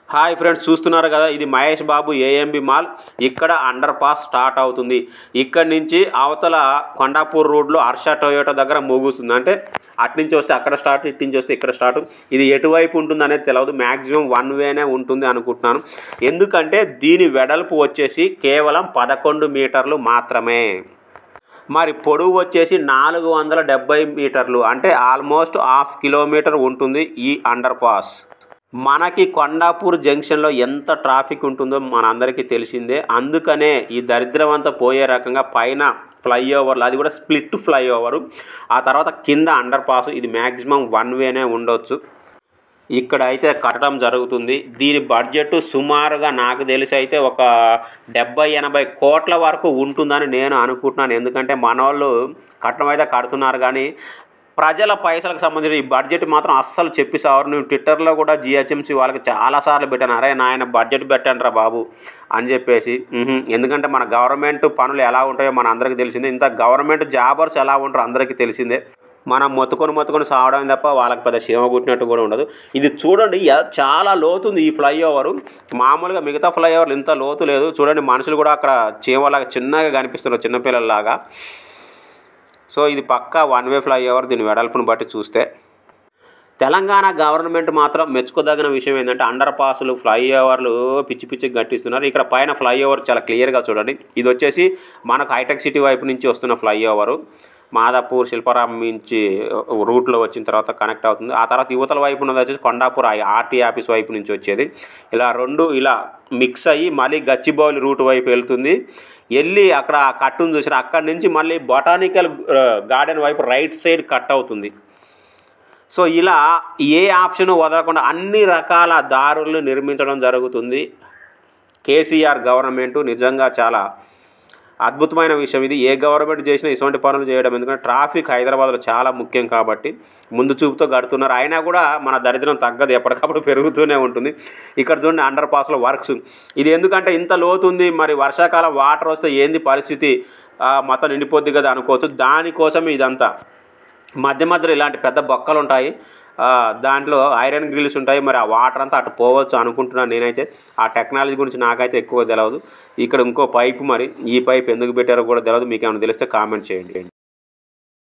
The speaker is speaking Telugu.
హాయ్ ఫ్రెండ్స్ చూస్తున్నారు కదా ఇది మహేష్ బాబు ఏఎంబి మాల్ ఇక్కడ అండర్ పాస్ స్టార్ట్ అవుతుంది ఇక్కడి నుంచి అవతల కొండాపూర్ రోడ్లో హర్ష టొయోటా దగ్గర ముగుస్తుంది అంటే అట్నుంచి వస్తే అక్కడ స్టార్ట్ ఇటు నుంచి వస్తే ఇక్కడ స్టార్ట్ ఇది ఎటువైపు ఉంటుంది అనేది తెలియదు మ్యాక్సిమం వన్ వేనే ఉంటుంది అనుకుంటున్నాను ఎందుకంటే దీని వెడల్పు వచ్చేసి కేవలం పదకొండు మీటర్లు మాత్రమే మరి పొడవు వచ్చేసి నాలుగు వందల డెబ్బై మీటర్లు అంటే ఆల్మోస్ట్ హాఫ్ కిలోమీటర్ ఉంటుంది ఈ అండర్ పాస్ మనకి కొండాపూర్ జంక్షన్లో ఎంత ట్రాఫిక్ ఉంటుందో మనందరికీ తెలిసిందే అందుకనే ఈ దరిద్రం అంతా పోయే రకంగా పైన ఫ్లైఓవర్లు అది కూడా స్ప్లిట్ ఫ్లైఓవరు ఆ తర్వాత కింద అండర్ పాస్ ఇది మ్యాక్సిమం వన్ వేనే ఉండొచ్చు ఇక్కడ అయితే కట్టడం జరుగుతుంది దీని బడ్జెట్ సుమారుగా నాకు తెలిసి అయితే ఒక డెబ్బై ఎనభై కోట్ల వరకు ఉంటుందని నేను అనుకుంటున్నాను ఎందుకంటే మన వాళ్ళు కట్టడం అయితే కడుతున్నారు కానీ ప్రజల పైసలకు సంబంధించిన ఈ బడ్జెట్ మాత్రం అస్సలు చెప్పి సావరు నేను ట్విట్టర్లో కూడా జిహెచ్ఎంసీ వాళ్ళకి చాలాసార్లు పెట్టాను అరే నాయన బడ్జెట్ పెట్టండి రా బాబు అని చెప్పేసి ఉహుం, ఎందుకంటే మన గవర్నమెంట్ పనులు ఎలా ఉంటాయో మన అందరికీ తెలిసిందే ఇంత గవర్నమెంట్ జాబర్స్ ఎలా ఉంటారో అందరికీ తెలిసిందే మనం మొత్తుకొని మొత్తుకొని సావడం తప్ప వాళ్ళకి పెద్ద క్షేమ కుట్టినట్టు కూడా ఉండదు ఇది చూడండి ఎ- చాలా లోతుంది ఈ ఫ్లైఓవర్ మామూలుగా మిగతా ఫ్లైఓవర్లు ఇంత లోతు లేదు చూడండి మనుషులు కూడా అక్కడ చీమలాగా చిన్నగా కనిపిస్తున్నారు చిన్నపిల్లల్లాగా సో ఇది పక్కా వన్ వే ఫ్లైఓవర్ దీని వెడల్పును బట్టి చూస్తే తెలంగాణ గవర్నమెంట్ మాత్రం మెచ్చుకోదగిన విషయం ఏంటంటే అండర్ పాస్లు ఫ్లైఓవర్లు పిచ్చి పిచ్చి గట్టిస్తున్నారు ఇక్కడ పైన ఫ్లైఓవర్ చాలా క్లియర్గా చూడండి ఇది వచ్చేసి మనకు హైటెక్ సిటీ వైపు నుంచి వస్తున్న ఫ్లైఓవరు మాదాపూర్ శిల్పారాం నుంచి రూట్లో వచ్చిన తర్వాత కనెక్ట్ అవుతుంది ఆ తర్వాత యువతల వైపు ఉన్నది వచ్చేసి కొండాపూర్ ఆర్టీ ఆఫీస్ వైపు నుంచి వచ్చేది ఇలా రెండు ఇలా మిక్స్ అయ్యి మళ్ళీ గచ్చిబౌలి రూట్ వైపు వెళ్తుంది వెళ్ళి అక్కడ ఆ కట్టును చూసారు అక్కడి నుంచి మళ్ళీ బొటానికల్ గార్డెన్ వైపు రైట్ సైడ్ కట్ అవుతుంది సో ఇలా ఏ ఆప్షన్ వదలకుండా అన్ని రకాల దారులు నిర్మించడం జరుగుతుంది కేసీఆర్ గవర్నమెంట్ నిజంగా చాలా అద్భుతమైన విషయం ఇది ఏ గవర్నమెంట్ చేసినా ఇటువంటి పనులు చేయడం ఎందుకంటే ట్రాఫిక్ హైదరాబాద్లో చాలా ముఖ్యం కాబట్టి ముందు చూపుతో గడుతున్నారు అయినా కూడా మన దరిద్రం తగ్గదు ఎప్పటికప్పుడు పెరుగుతూనే ఉంటుంది ఇక్కడ చూడండి అండర్ పాస్లో వర్క్స్ ఇది ఎందుకంటే ఇంత లోతుంది మరి వర్షాకాలం వాటర్ వస్తే ఏంది పరిస్థితి ఆ, మొత్తం నిండిపోద్ది కదా అనుకోవచ్చు దానికోసం ఇదంతా మధ్య మధ్యలో ఇలాంటి పెద్ద బొక్కలు ఉంటాయి ఆ, దాంట్లో ఐరన్ గ్రిల్స్ ఉంటాయి మరి ఆ వాటర్ అంతా అటు పోవచ్చు అనుకుంటున్నాను నేనైతే ఆ టెక్నాలజీ గురించి నాకైతే ఎక్కువ తెలియదు ఇక్కడ ఇంకో పైపు మరి ఈ పైప్ ఎందుకు పెట్టారో కూడా తెలియదు మీకు ఏమైనా తెలిస్తే కామెంట్ చేయండి